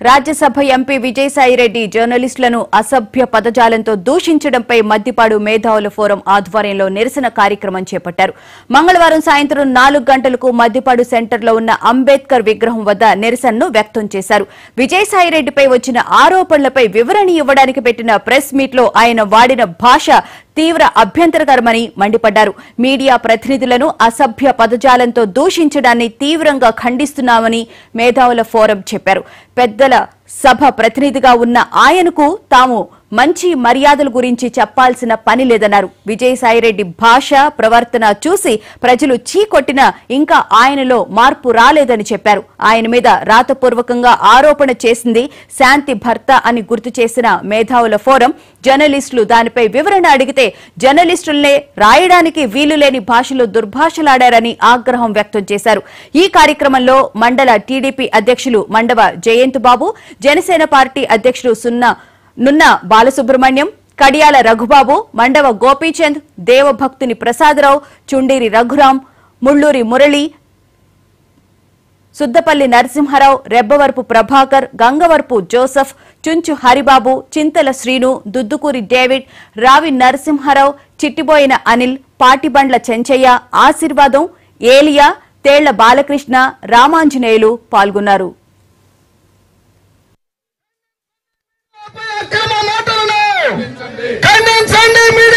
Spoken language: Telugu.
రాజ్యసభ ఎంపీ విజయసాయిరెడ్డి జర్నలిస్టులను అసభ్య పదజాలంతో దూషించడంపై మద్దిపాడు మేధావుల ఫోరం ఆధ్వర్యంలో నిరసన కార్యక్రమం చేపట్టారు మంగళవారం సాయంత్రం నాలుగు గంటలకు మద్దిపాడు సెంటర్లో ఉన్న అంబేద్కర్ విగ్రహం వద్ద నిరసనను వ్యక్తం చేశారు విజయసాయిరెడ్డిపై వచ్చిన ఆరోపణలపై వివరణ ఇవ్వడానికి పెట్టిన ప్రెస్ మీట్లో ఆయన వాడిన భాష తీవ్ర అభ్యంతరకరమని మండిపడ్డారు మీడియా ప్రతినిధులను అసభ్య పదజాలంతో దూషించడాన్ని తీవ్రంగా ఖండిస్తున్నామని మేధావుల ఫోరం చెప్పారు పెద్దల సభ ప్రతినిధిగా ఉన్న ఆయనకు తాము మంచి మర్యాదల గురించి చెప్పాల్సిన పని లేదన్నారు విజయసాయిరెడ్డి భాష ప్రవర్తన చూసి ప్రజలు చీకొట్టినా ఇంకా ఆయనలో మార్పు రాలేదని చెప్పారు ఆయన మీద రాతపూర్వకంగా ఆరోపణ చేసింది శాంతి భర్త అని గుర్తు చేసిన మేధావుల ఫోరం జర్నలిస్టులు దానిపై వివరణ అడిగితే జర్నలిస్టులనే రాయడానికి వీలు లేని భాషలో దుర్భాషలాడారని ఆగ్రహం వ్యక్తం చేశారు ఈ కార్యక్రమంలో మండల టీడీపీ అధ్యక్షులు మండవ జయంత్ బాబు జనసేన పార్టీ అధ్యక్షులు సున్నా నున్న బాలసుబ్రహ్మణ్యం కడియాల రఘుబాబు మండవ గోపీచంద్ దేవభక్తుని ప్రసాదరావు చుండీరి రఘురాం ముళ్ళూరి మురళి సుద్దపల్లి నరసింహారావు రెబ్బవరపు ప్రభాకర్ గంగవరపు జోసెఫ్ చుంచు హరిబాబు చింతల శ్రీను దుద్దుకూరి డేవిడ్ రావి నరసింహారావు చిట్టిబోయిన అనిల్ పాటిబండ్ల చెంచయ్య ఆశీర్వాదం ఏలియా తేళ్ల బాలకృష్ణ రామాంజనేయులు పాల్గొన్నారు అక్రమ మాటలను ఖండించండి మీ